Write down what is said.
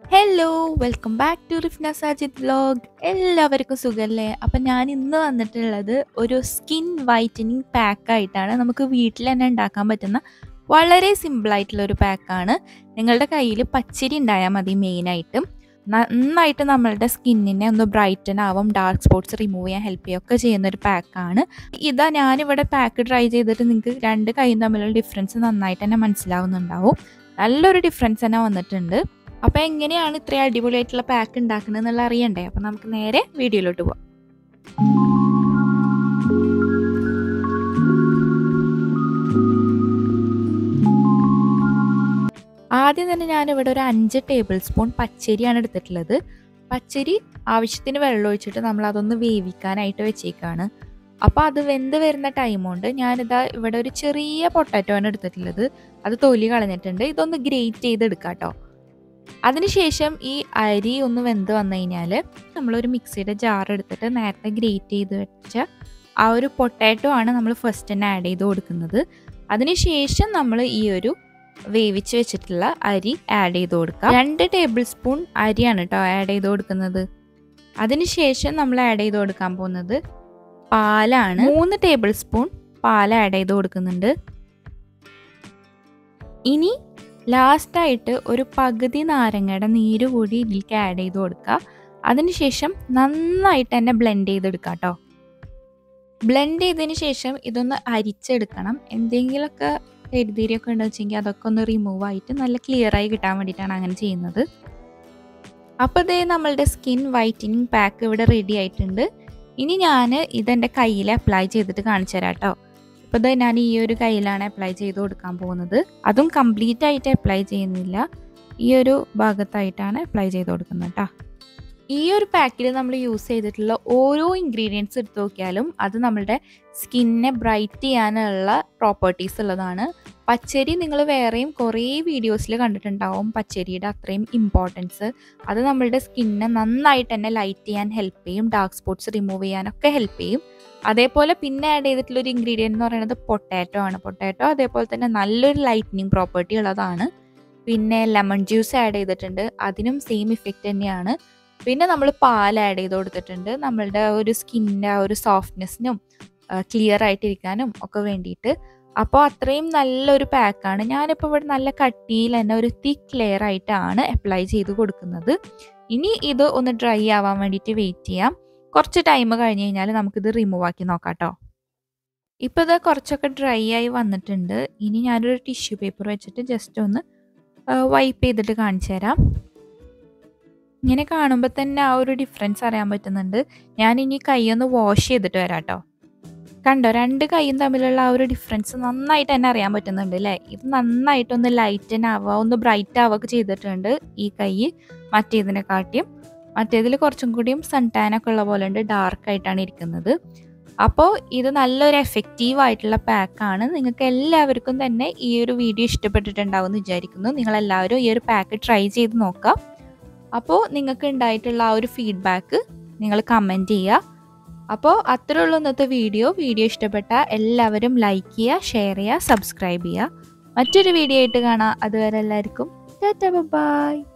hello welcome back to Rifna Sajid vlog എല്ലാവർക്കും സുഖമല്ലേ അപ്പം ഞാൻ ഇന്ന് വന്നിട്ടുള്ളത് ഒരു സ്കിൻ വൈറ്റനിങ് പാക്കായിട്ടാണ് നമുക്ക് വീട്ടിൽ തന്നെ ഉണ്ടാക്കാൻ പറ്റുന്ന വളരെ സിമ്പിളായിട്ടുള്ള ഒരു പാക്കാണ് നിങ്ങളുടെ കയ്യിൽ പച്ചരി ഉണ്ടായാൽ മതി മെയിനായിട്ടും നന്നായിട്ട് നമ്മളുടെ സ്കിന്നിനെ ഒന്ന് ബ്രൈറ്റൻ ആവും ഡാർക്ക് സ്പോട്ട്സ് റിമൂവ് ചെയ്യാൻ ഹെൽപ്പ് ചെയ്യുകയൊക്കെ ചെയ്യുന്ന ഒരു പാക്കാണ് ഇതാ ഞാനിവിടെ പാക്ക് ട്രൈ ചെയ്തിട്ട് നിങ്ങൾക്ക് രണ്ട് കൈയും തമ്മിലുള്ള ഡിഫറൻസ് നന്നായിട്ട് തന്നെ മനസ്സിലാവുന്നുണ്ടാവും നല്ലൊരു ഡിഫറൻസ് തന്നെ വന്നിട്ടുണ്ട് അപ്പോൾ എങ്ങനെയാണ് ഇത്രയും അടിപൊളിയായിട്ടുള്ള പാക്ക് ഉണ്ടാക്കുന്നത് എന്നുള്ള അറിയണ്ടേ അപ്പോൾ നമുക്ക് നേരെ വീഡിയോയിലോട്ട് പോവാം ആദ്യം തന്നെ ഞാനിവിടെ ഒരു അഞ്ച് ടേബിൾ സ്പൂൺ പച്ചരിയാണ് എടുത്തിട്ടുള്ളത് പച്ചരി ആവശ്യത്തിന് വെള്ളം ഒഴിച്ചിട്ട് നമ്മൾ അതൊന്ന് വേവിക്കാനായിട്ട് വെച്ചേക്കാണ് അപ്പോൾ അത് വെന്ത് വരുന്ന ടൈം കൊണ്ട് ഞാനിതാ ഇവിടെ ഒരു ചെറിയ പൊട്ടാറ്റോ ആണ് എടുത്തിട്ടുള്ളത് അത് തൊലി കളഞ്ഞിട്ടുണ്ട് ഇതൊന്ന് ഗ്രേറ്റ് ചെയ്തെടുക്കാം കേട്ടോ അതിനുശേഷം ഈ അരി ഒന്ന് വെന്ത് വന്നു കഴിഞ്ഞാൽ നമ്മളൊരു മിക്സിയുടെ ജാർ എടുത്തിട്ട് നേരത്തെ ഗ്രേറ്റ് ചെയ്ത് വെച്ച ആ ഒരു പൊട്ടാറ്റോ ആണ് നമ്മൾ ഫസ്റ്റ് തന്നെ ആഡ് ചെയ്ത് കൊടുക്കുന്നത് അതിനുശേഷം നമ്മൾ ഈ ഒരു വേവിച്ച് വെച്ചിട്ടുള്ള അരി ആഡ് ചെയ്ത് കൊടുക്കാം രണ്ട് ടേബിൾ സ്പൂൺ അരിയാണ് കേട്ടോ ആഡ് ചെയ്ത് കൊടുക്കുന്നത് അതിനുശേഷം നമ്മൾ ആഡ് ചെയ്ത് കൊടുക്കാൻ പോകുന്നത് പാലാണ് മൂന്ന് ടേബിൾ സ്പൂൺ പാൽ ആഡ് ചെയ്ത് കൊടുക്കുന്നുണ്ട് ഇനി ലാസ്റ്റായിട്ട് ഒരു പകുതി നാരങ്ങയുടെ നീര് കൂടി ഇതിലേക്ക് ആഡ് ചെയ്ത് കൊടുക്കുക അതിനുശേഷം നന്നായിട്ട് തന്നെ ബ്ലെൻഡ് ചെയ്തെടുക്കുക കേട്ടോ ബ്ലെൻഡ് ചെയ്തതിന് ശേഷം ഇതൊന്ന് അരിച്ചെടുക്കണം എന്തെങ്കിലുമൊക്കെ എഴുതിരിയൊക്കെ ഉണ്ടെന്ന് വെച്ചെങ്കിൽ അതൊക്കെ ഒന്ന് റിമൂവ് ആയിട്ട് നല്ല ക്ലിയർ ആയി കിട്ടാൻ വേണ്ടിയിട്ടാണ് അങ്ങനെ ചെയ്യുന്നത് അപ്പോൾ ഇതേ നമ്മളുടെ സ്കിൻ വൈറ്റനിങ് പാക്ക് ഇവിടെ റെഡി ആയിട്ടുണ്ട് ഇനി ഞാൻ ഇതെൻ്റെ കയ്യിൽ അപ്ലൈ ചെയ്തിട്ട് കാണിച്ചു തരാം കേട്ടോ ഇപ്പോൾ ഇത് ഞാൻ ഈ ഒരു കയ്യിലാണ് അപ്ലൈ ചെയ്ത് കൊടുക്കാൻ പോകുന്നത് അതും കംപ്ലീറ്റ് ആയിട്ട് അപ്ലൈ ചെയ്യുന്നില്ല ഈ ഒരു ഭാഗത്തായിട്ടാണ് അപ്ലൈ ചെയ്ത് കൊടുക്കുന്നത് കേട്ടോ ഈ ഒരു പാക്കിൽ നമ്മൾ യൂസ് ചെയ്തിട്ടുള്ള ഓരോ ഇൻഗ്രീഡിയൻസ് എടുത്ത് നോക്കിയാലും അത് നമ്മളുടെ സ്കിന്നെ ബ്രൈറ്റ് ചെയ്യാനുള്ള പ്രോപ്പർട്ടീസ് ഉള്ളതാണ് പച്ചരി നിങ്ങൾ വേറെയും കുറേ വീഡിയോസിൽ കണ്ടിട്ടുണ്ടാവും പച്ചരിയുടെ അത്രയും ഇമ്പോർട്ടൻസ് അത് നമ്മളുടെ സ്കിന്നെ നന്നായിട്ട് തന്നെ ലൈറ്റ് ചെയ്യാൻ ഹെൽപ്പ് ചെയ്യും ഡാർക്ക് സ്പോട്ട്സ് റിമൂവ് ചെയ്യാനൊക്കെ ഹെൽപ്പ് ചെയ്യും അതേപോലെ പിന്നെ ആഡ് ചെയ്തിട്ടുള്ള ഒരു ഇൻഗ്രീഡിയൻ്റ് എന്ന് പറയുന്നത് പൊട്ടാറ്റോ ആണ് പൊട്ടാറ്റോ അതേപോലെ തന്നെ നല്ലൊരു ലൈറ്റനിങ് പ്രോപ്പർട്ടി ഉള്ളതാണ് പിന്നെ ലെമൺ ജ്യൂസ് ആഡ് ചെയ്തിട്ടുണ്ട് അതിനും സെയിം ഇഫക്റ്റ് തന്നെയാണ് പിന്നെ നമ്മൾ പാൽ ആഡ് ചെയ്ത് കൊടുത്തിട്ടുണ്ട് നമ്മളുടെ ഒരു സ്കിന്നിൻ്റെ ആ ഒരു സോഫ്റ്റ്നെസ്സിനും ക്ലിയർ ആയിട്ടിരിക്കാനും ഒക്കെ വേണ്ടിയിട്ട് അപ്പോൾ അത്രയും നല്ലൊരു പാക്കാണ് ഞാനിപ്പോൾ ഇവിടെ നല്ല കട്ടിയിൽ തന്നെ ഒരു തിക്ക് ലെയർ ആയിട്ടാണ് അപ്ലൈ ചെയ്ത് കൊടുക്കുന്നത് ഇനി ഇത് ഒന്ന് ഡ്രൈ ആവാൻ വേണ്ടിയിട്ട് വെയിറ്റ് ചെയ്യാം കുറച്ച് ടൈം കഴിഞ്ഞ് കഴിഞ്ഞാൽ നമുക്കിത് റിമൂവ് ആക്കി നോക്കാം കേട്ടോ ഇപ്പോൾ ഇത് കുറച്ചൊക്കെ ഡ്രൈ ആയി വന്നിട്ടുണ്ട് ഇനി ഞാനൊരു ടിഷ്യൂ പേപ്പർ വെച്ചിട്ട് ജസ്റ്റ് ഒന്ന് വൈപ്പ് ചെയ്തിട്ട് കാണിച്ചു തരാം ഇങ്ങനെ കാണുമ്പോൾ തന്നെ ആ ഒരു ഡിഫറൻസ് അറിയാൻ പറ്റുന്നുണ്ട് ഞാൻ ഇനി കൈ ഒന്ന് വാഷ് ചെയ്തിട്ട് വരാം കേട്ടോ കണ്ടോ രണ്ട് കൈയും തമ്മിലുള്ള ആ ഒരു ഡിഫറൻസ് നന്നായിട്ട് തന്നെ അറിയാൻ പറ്റുന്നുണ്ട് അല്ലേ ഇത് നന്നായിട്ടൊന്ന് ലൈറ്റൻ ആവുക ഒന്ന് ബ്രൈറ്റ് ആവുക ചെയ്തിട്ടുണ്ട് ഈ കൈ മറ്റേതിനെക്കാട്ടിയും മറ്റേതിൽ കുറച്ചും കൂടിയും സൺ ടാൻ ഒക്കെ ഉള്ള പോലെ ഉണ്ട് ഡാർക്ക് ആയിട്ടാണ് ഇരിക്കുന്നത് അപ്പോൾ ഇത് നല്ലൊരു എഫക്റ്റീവ് ആയിട്ടുള്ള പാക്കാണ് നിങ്ങൾക്ക് എല്ലാവർക്കും തന്നെ ഈ ഒരു വീഡിയോ ഇഷ്ടപ്പെട്ടിട്ടുണ്ടാവും എന്ന് വിചാരിക്കുന്നു നിങ്ങളെല്ലാവരും ഈ ഒരു പാക്ക് ട്രൈ ചെയ്ത് നോക്കാം അപ്പോൾ നിങ്ങൾക്ക് ഉണ്ടായിട്ടുള്ള ആ ഒരു ഫീഡ്ബാക്ക് നിങ്ങൾ കമൻറ്റ് ചെയ്യുക അപ്പോൾ അത്രേ ഉള്ളൂ ഇന്നത്തെ വീഡിയോ വീഡിയോ ഇഷ്ടപ്പെട്ട എല്ലാവരും ലൈക്ക് ചെയ്യുക ഷെയർ ചെയ്യുക സബ്സ്ക്രൈബ് ചെയ്യുക മറ്റൊരു വീഡിയോ ആയിട്ട് കാണാം അതുവരെ എല്ലാവർക്കും ടാറ്റ ബൈ